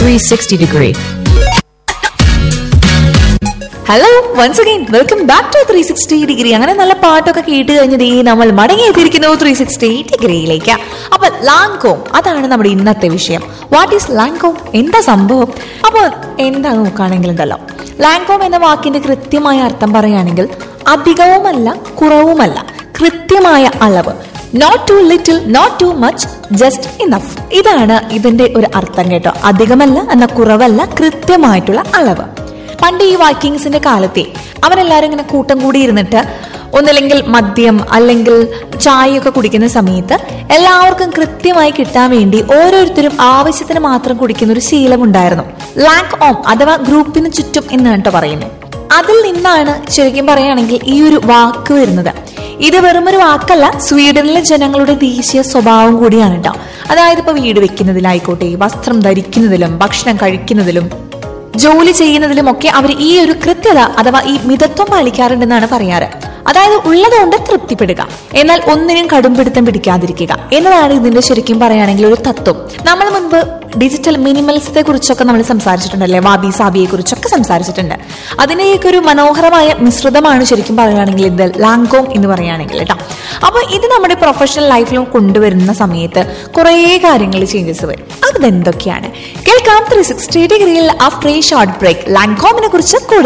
360 degree. Hello once again welcome back to three sixty degree അങ്ങനെ നല്ല പാട്ടൊക്കെ കേട്ട് കഴിഞ്ഞത് ഈ നമ്മൾ മടങ്ങിയെത്തിയിരിക്കുന്നു ത്രീ സിക്സ്റ്റി ഡിഗ്രിയിലേക്ക് അപ്പൊ ലാങ്കോം അതാണ് നമ്മുടെ ഇന്നത്തെ വിഷയം വാട്ട് ഈസ് ലാങ്കോം എന്താ സംഭവം അപ്പോൾ എന്താ നോക്കുകയാണെങ്കിൽ ഉണ്ടല്ലോ ലാങ്കോം എന്ന വാക്കിന്റെ കൃത്യമായ അർത്ഥം പറയുകയാണെങ്കിൽ അധികവുമല്ല കുറവുമല്ല കൃത്യമായ അളവ് not too little not too much just enough ഇതാണ് ഇതിന്റെ ഒരു അർത്ഥം കേട്ടോ അധികമല്ല എന്ന കുറവല്ല കൃത്യമായിട്ടുള്ള അളവ് പണ്ട് ഈ വൈക്കിങ്സിന്റെ കാലത്തെ അവരെല്ലാരും ഇങ്ങനെ കൂട്ടം കൂടി ഇരുന്നിട്ട് ഒന്നില്ലെങ്കിൽ മദ്യം അല്ലെങ്കിൽ ചായയൊക്കെ കുടിക്കുന്ന സമയത്ത് എല്ലാവർക്കും കൃത്യമായി കിട്ടാൻ വേണ്ടി ഓരോരുത്തരും ആവശ്യത്തിന് മാത്രം കുടിക്കുന്ന ഒരു ശീലമുണ്ടായിരുന്നു ലാക്ക് ഓം അഥവാ ഗ്രൂപ്പിന് ചുറ്റും എന്നാണ് കേട്ടോ പറയുന്നത് അതിൽ നിന്നാണ് ശരിക്കും പറയുകയാണെങ്കിൽ ഈ ഒരു വാക്ക് വരുന്നത് ഇത് വെറുമൊരു വാക്കല്ല സ്വീഡനിലെ ജനങ്ങളുടെ ദേശീയ സ്വഭാവം കൂടിയാണ് കേട്ടോ അതായത് ഇപ്പൊ വീട് വെക്കുന്നതിലായിക്കോട്ടെ വസ്ത്രം ധരിക്കുന്നതിലും ഭക്ഷണം കഴിക്കുന്നതിലും ജോലി ചെയ്യുന്നതിലുമൊക്കെ അവർ ഈ ഒരു കൃത്യത അഥവാ ഈ മിതത്വം പാലിക്കാറുണ്ടെന്നാണ് പറയാറ് അതായത് ഉള്ളതുകൊണ്ട് തൃപ്തിപ്പെടുക എന്നാൽ ഒന്നിനും കടുംപിടുത്തം പിടിക്കാതിരിക്കുക എന്നതാണ് ഇതിന്റെ ശരിക്കും പറയുകയാണെങ്കിൽ ഒരു തത്വം നമ്മൾ മുൻപ് ഡിജിറ്റൽ മിനിമൽസത്തെ കുറിച്ചൊക്കെ നമ്മൾ സംസാരിച്ചിട്ടുണ്ടല്ലേ വാബി സാബിയെ കുറിച്ചൊക്കെ സംസാരിച്ചിട്ടുണ്ട് അതിനെയൊക്കെ ഒരു മനോഹരമായ മിശ്രിതമാണ് ശരിക്കും പറയുകയാണെങ്കിൽ ഇത് ലാങ്കോം എന്ന് പറയുകയാണെങ്കിൽ കേട്ടോ അപ്പൊ ഇത് നമ്മുടെ പ്രൊഫഷണൽ ലൈഫിലും കൊണ്ടുവരുന്ന സമയത്ത് കുറേ കാര്യങ്ങൾ ചേഞ്ചസ് വരും അതെന്തൊക്കെയാണ് കേൾക്കാം ത്രീ സിക്സ്റ്റി ഡിഗ്രിയിൽ ആഫ്റ്റർ ഈ ഷോർട്ട് ബ്രേക്ക് ലാങ്കോമിനെ കുറിച്ച് കൂടുതൽ